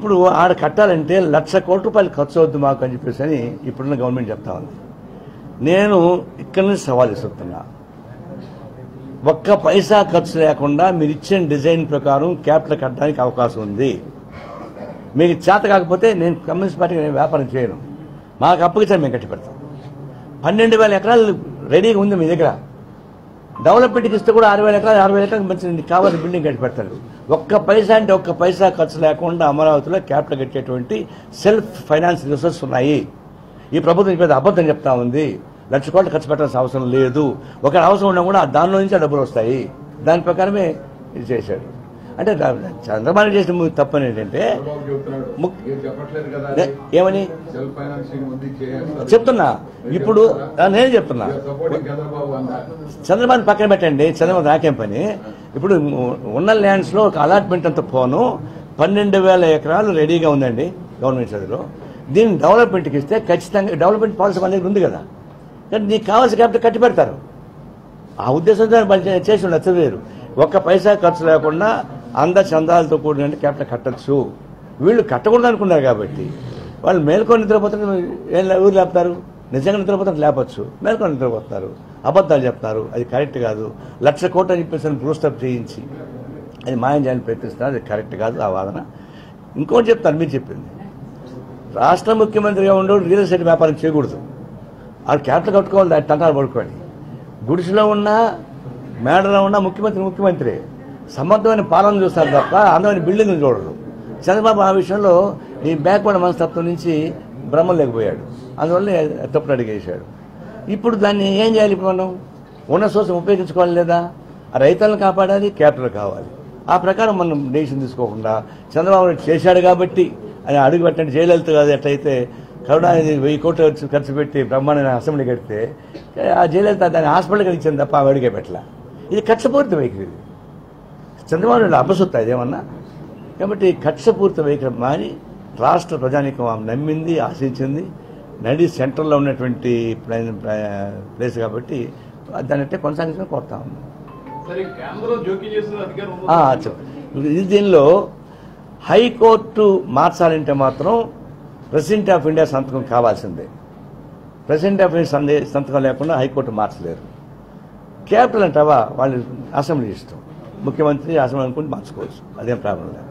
ఇప్పుడు ఆడ కట్టాలంటే లక్ష కోట్ల రూపాయలు ఖర్చు అవుద్ది మాకు అని చెప్పేసి అని ఇప్పుడున్న గవర్నమెంట్ చెప్తా ఉంది నేను ఇక్కడి నుంచి సవాల్ ఇస్తున్నా ఒక్క పైసా ఖర్చు లేకుండా మీరు ఇచ్చిన డిజైన్ ప్రకారం క్యాపిటల్ కట్టడానికి అవకాశం ఉంది మీకు చేత కాకపోతే నేను కమ్యూనిస్ట్ పార్టీకి నేను వ్యాపారం చేయను మాకు అప్పగిస్తే మేము కట్టి పెడతాం పన్నెండు వేల ఎకరాలు రెడీగా ఉంది మీ దగ్గర డెవలప్మెంట్కి ఇస్తే కూడా ఆరు వేల ఎకరాలు ఆరు వేల ఎకరాలు మంచి నీకు కావాల్సిన బిల్డింగ్ కట్టి పెడతారు ఒక్క పైసా అంటే ఒక్క పైసా ఖర్చు లేకుండా అమరావతిలో క్యాపిటల్ కట్టేటువంటి సెల్ఫ్ ఫైనాన్స్ రిసోర్స్ ఉన్నాయి ఈ ప్రభుత్వం పెద్ద అబద్ధం చెప్తా ఉంది లక్ష కోట్లు ఖర్చు పెట్టాల్సిన అవసరం లేదు ఒక అవసరం ఉన్నా కూడా దానిలో నుంచి ఆ డబ్బులు వస్తాయి దాని ప్రకారమే ఇది చేశాడు అంటే దా- చంద్రబాబు నాయుడు చేసిన ము- తప్పని ఏంటంటే చంద్రబాబు చెప్తున్నాడు ముక్- ఏం చెప్పట్లేదు కదా నే- ఏమని సెల్ఫ్ ఫైనాన్సింగ్ ఉంది చేయాలి చెప్తున్నా ఇప్పుడు ఆ, నేను చెప్తున్నా సపోర్టింగ్ చంద్రబాబు అన్న చంద్రబాబు పక్కన పెట్టండి చంద్రబాబు నాకేం పని ఇప్పుడు ఉన్న ల్యాండ్స్ లో ఒక అలాట్మెంట్ అంత పోను పన్నెండు వేల ఎకరాలు రెడీగా ఉందండి గవర్నమెంట్ చదువులో దీన్ని డెవలప్మెంట్కి ఇస్తే ఖచ్చితంగా డెవలప్మెంట్ పాలసీ అనేది ఉంది కదా కానీ నీకు కావాల్సిన క్యాపిటల్ కట్టి పెడతారు ఆ ఉద్దేశంతో వాళ్ళు చే- చేసి ఉండొచ్చు వేరు ఒక్క పైసా ఖర్చు లేకుండా అంద చందాలతో కూడిన క్యాపిటల్ కట్టచ్చు వీళ్ళు కట్టకూడదు అనుకున్నారు కాబట్టి వాళ్ళు మేల్కొని నిద్రపోతే ఏం లే- ఊరు లేపుతారు నిజంగా నిద్రపోతే లేపచ్చు మేల్కొని నిద్రపోతున్నారు అబద్ధాలు చెప్తున్నారు అది కరెక్ట్ కాదు లక్ష కోట్లు అని చెప్పేసి బ్రూస్టప్ చేయించి అది మాయం చేయాలని ప్రయత్నిస్తున్నారు అది కరెక్ట్ కాదు ఆ వాదన ఇంకోటి చెప్తాను మీరు చెప్పింది రాష్ట్ర ముఖ్యమంత్రిగా ఉండేవాడు రియల్ ఎస్టేట్ వ్యాపారం చేయకూడదు వాళ్ళు క్యాపిటల్ కట్టుకోవాలి దాన్ని తంటాలు పడుకోవాలి గుడిసెలో ఉన్నా మేడలో ఉన్నా ముఖ్యమంత్రి ముఖ్యమంత్రి సమర్థమైన పాలన చూస్తారు తప్ప అందమైన బిల్డింగ్ చూడరు చంద్రబాబు ఆ విషయంలో ఈ బ్యాక్వర్డ్ మనస్తత్వం నుంచి భ్రమం లేకపోయాడు అందువల్ల తప్పుడు అడిగేశాడు ఇప్పుడు దాన్ని ఏం చేయాలి ఇప్పుడు మనం ఉన్న సోర్స్ ఉపయోగించుకోవాలి లేదా ఆ రైతులను కాపాడాలి క్యాపిటల్ కావాలి ఆ ప్రకారం మనం డెసిషన్ తీసుకోకుండా చంద్రబాబు నాయుడు చేశాడు కాబట్టి అని అడుగు పెట్టండి జయలలిత కాదు ఎట్లయితే కరుణానిధి వెయ్యి కోట్లు ఖర్చు ఖర్చు పెట్టి బ్రహ్మాండమైన అసెంబ్లీ కడితే ఆ జయలలిత దాన్ని హాస్పిటల్కి ఇచ్చింది తప్ప ఆ అడిగే పెట్టల ఇది కక్షపూరిత వైఖరి ఇది. చంద్రబాబు నాయుడు అపసొత్తా ఇదేమన్నా కాబట్టి కక్షపూరిత వైఖరి మాని రాష్ట్ర ప్రజానీకం ఆమె నమ్మింది ఆశించింది నడి సెంటర్లో ఉన్నటువంటి ప్లే- ప్లే- ప్లేస్ కాబట్టి దాన్ని అంటే కొనసాగించడం కోరుతా ఉన్నాం సరే కేంద్రం జోక్యం చేసిన అధికారం ఉందా? ఆ, చెప్పు. ఇది దీనిలో హైకోర్టు మార్చాలంటే మాత్రం ప్రెసిడెంట్ ఆఫ్ ఇండియా సంతకం కావాల్సిందే ప్రెసిడెంట్ ఆఫ్ ఇండియా సందే- సంతకం లేకుండా హైకోర్టు మార్చలేరు క్యాపిటల్ అంటావా వాళ్ళు అసెంబ్లీ ఇష్టం ముఖ్యమంత్రి అసెంబ్లీ అనుకుంటే మార్చుకోవచ్చు అదేం ప్రాబ్లం లేదు